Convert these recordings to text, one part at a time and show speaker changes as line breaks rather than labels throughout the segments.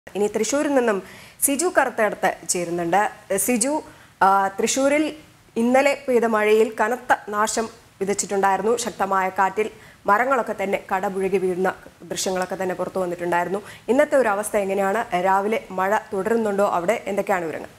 ഇനി തൃശ്ശൂരിൽ നിന്നും സിജു കറുത്തടുത്ത് ചേരുന്നുണ്ട് സിജു ആ, തൃശ്ശൂരിൽ ഇന്നലെ പെയ്ത മഴയിൽ കനത്ത നാശം വിതച്ചിട്ടുണ്ടായിരുന്നു ശക്തമായ കാറ്റിൽ മരങ്ങളൊക്കെ തന്നെ കടപുഴകി വീഴുന്ന ദൃശ്യങ്ങളൊക്കെ തന്നെ പുറത്തു വന്നിട്ടുണ്ടായിരുന്നു ഇന്നത്തെ ഒരു അവസ്ഥ എങ്ങനെയാണ് രാവിലെ മഴ തുടരുന്നുണ്ടോ അവിടെ എന്തൊക്കെയാണ് വിവരങ്ങൾ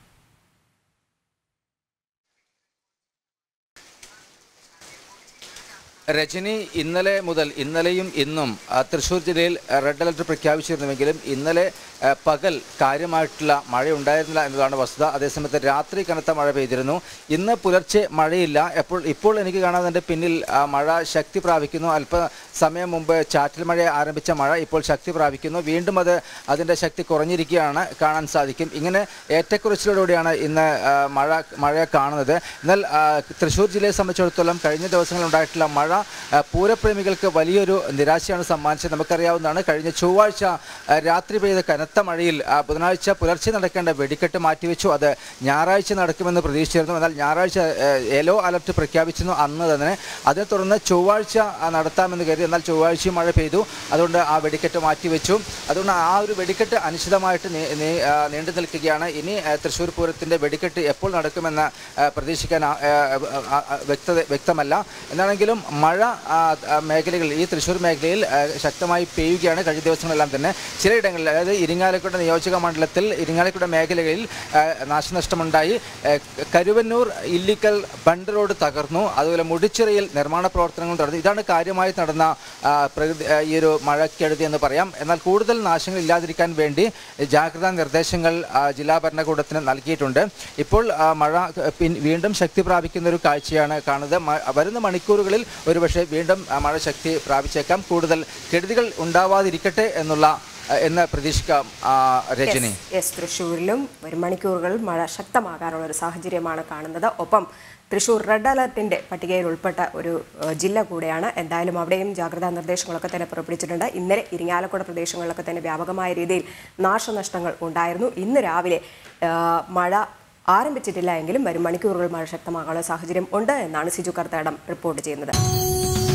രജനി ഇന്നലെ മുതൽ ഇന്നലെയും ഇന്നും ആ, തൃശ്ശൂർ ജില്ലയിൽ ആ, റെഡ് അലർട്ട് പ്രഖ്യാപിച്ചിരുന്നുവെങ്കിലും ഇന്നലെ ആ, പകൽ കാര്യമായിട്ടുള്ള മഴ ഉണ്ടായിരുന്നില്ല എന്നതാണ് വസ്തുത അതേസമയത്ത് രാത്രി കനത്ത മഴ പെയ്തിരുന്നു ഇന്ന് പുലർച്ചെ മഴയില്ല എപ്പോൾ ഇപ്പോൾ എനിക്ക് കാണാൻ എൻ്റെ പിന്നിൽ ആ, മഴ ശക്തി പ്രാപിക്കുന്നു അല്പ സമയം മുമ്പ് ചാറ്റൽ മഴ ആരംഭിച്ച മഴ ഇപ്പോൾ ശക്തി പ്രാപിക്കുന്നു വീണ്ടും അത് അതിൻ്റെ ശക്തി കുറഞ്ഞിരിക്കുകയാണ് കാണാൻ സാധിക്കും ഇങ്ങനെ ഏറ്റക്കുറച്ചിലോടുകൂടിയാണ് ഇന്ന് ആ, മഴ മഴയെ കാണുന്നത് എന്നാൽ ആ, തൃശ്ശൂർ ജില്ലയെ സംബന്ധിച്ചിടത്തോളം കഴിഞ്ഞ ദിവസങ്ങളിൽ ഉണ്ടായിട്ടുള്ള മഴ ആ, പൂരപ്രേമികൾക്ക് വലിയൊരു നിരാശയാണ് സമ്മാനിച്ചത് നമുക്കറിയാവുന്നതാണ് കഴിഞ്ഞ ചൊവ്വാഴ്ച ആ, രാത്രി പെയ്ത കനത്ത മഴയിൽ ആ, ബുധനാഴ്ച പുലർച്ചെ നടക്കേണ്ട വെടിക്കെട്ട് മാറ്റിവെച്ചു അത് ഞായറാഴ്ച നടക്കുമെന്ന് പ്രതീക്ഷിച്ചിരുന്നു എന്നാൽ ഞായറാഴ്ച ആ, യെല്ലോ അലർട്ട് പ്രഖ്യാപിച്ചിരുന്നു അന്ന് തന്നെ അതിനെ തുടർന്ന് ചൊവ്വാഴ്ച ആ, നടത്താമെന്ന് കരുതി എന്നാൽ ചൊവ്വാഴ്ചയും മഴ പെയ്തു അതുകൊണ്ട് ആ വെടിക്കെട്ട് മാറ്റിവെച്ചു അതുകൊണ്ട് ആ ഒരു വെടിക്കെട്ട് അനിശ്ചിതമായിട്ട് നീ- നീ- ആ, നീണ്ടു നിൽക്കുകയാണ് ഇനി ആ, തൃശ്ശൂർ പൂരത്തിൻ്റെ വെടിക്കെട്ട് എപ്പോൾ നടക്കുമെന്ന് ആ, പ്രതീക്ഷിക്കാൻ ആ, ആ, ആ, ആ, വ്യക്തത വ്യക്തമല്ല എന്നാണെങ്കിലും മഴ ആ, ആ, മേഖലകളിൽ ഈ തൃശ്ശൂർ മേഖലയിൽ ആ, ശക്തമായി പെയ്യുകയാണ് കഴിഞ്ഞ ദിവസങ്ങളെല്ലാം തന്നെ ചിലയിടങ്ങളിൽ അതായത് ഇരിങ്ങാലക്കുട നിയോജക മണ്ഡലത്തിൽ ഇരിങ്ങാലക്കുട മേഖലകളിൽ ആ, നാശനഷ്ടമുണ്ടായി ആ, കരുവന്നൂർ ഇല്ലിക്കൽ ബണ്ട് റോഡ് തകർന്നു അതുപോലെ മുടിച്ചിറയിൽ നിർമ്മാണ പ്രവർത്തനങ്ങൾ നടന്നു ഇതാണ് കാര്യമായി നടന്ന ആ, പ്രകൃതി ആ, ഈ ഒരു മഴക്കെടുതി എന്ന് പറയാം എന്നാൽ കൂടുതൽ നാശങ്ങൾ ഇല്ലാതിരിക്കാൻ വേണ്ടി ജാഗ്രതാ നിർദ്ദേശങ്ങൾ ആ, ജില്ലാ ഭരണകൂടത്തിന് നൽകിയിട്ടുണ്ട് ഇപ്പോൾ ആ, മഴ പിൻ- വീണ്ടും ശക്തി പ്രാപിക്കുന്ന ഒരു കാഴ്ചയാണ് കാണുന്നത് മ- വരുന്ന മണിക്കൂറുകളിൽ ഒരുപക്ഷെ വീണ്ടും ആ, മഴ ശക്തി പ്രാപിച്ചേക്കാം കൂടുതൽ കെടുതികൾ ഉണ്ടാവാതിരിക്കട്ടെ എന്നുള്ള ആ, എന്ന് പ്രതീക്ഷിക്കാം ആ, രജനി
യെസ് തൃശ്ശൂരിലും വരും മണിക്കൂറുകളിൽ മഴ ശക്തമാകാനുള്ള ഒരു സാഹചര്യമാണ് കാണുന്നത് ഒപ്പം തൃശ്ശൂർ റെഡ് അലർട്ടിന്റെ പട്ടികയിൽ ഉൾപ്പെട്ട ഒരു ഏഹ്, ജില്ല കൂടെയാണ് എന്തായാലും അവിടെയും ജാഗ്രതാ നിർദ്ദേശങ്ങളൊക്കെ തന്നെ പുറപ്പെടുവിച്ചിട്ടുണ്ട് ഇന്നലെ ഇരിങ്ങാലക്കുട പ്രദേശങ്ങളിലൊക്കെ തന്നെ വ്യാപകമായ രീതിയിൽ നാശനഷ്ടങ്ങൾ ഉണ്ടായിരുന്നു ഇന്ന് രാവിലെ ഏഹ്, മഴ ആരംഭിച്ചിട്ടില്ല എങ്കിലും വരും മണിക്കൂറുകൾ മഴ ശക്തമാകാനുള്ള സാഹചര്യം ഉണ്ട് എന്നാണ് സിജു കർത്താടം റിപ്പോർട്ട് ചെയ്യുന്നത്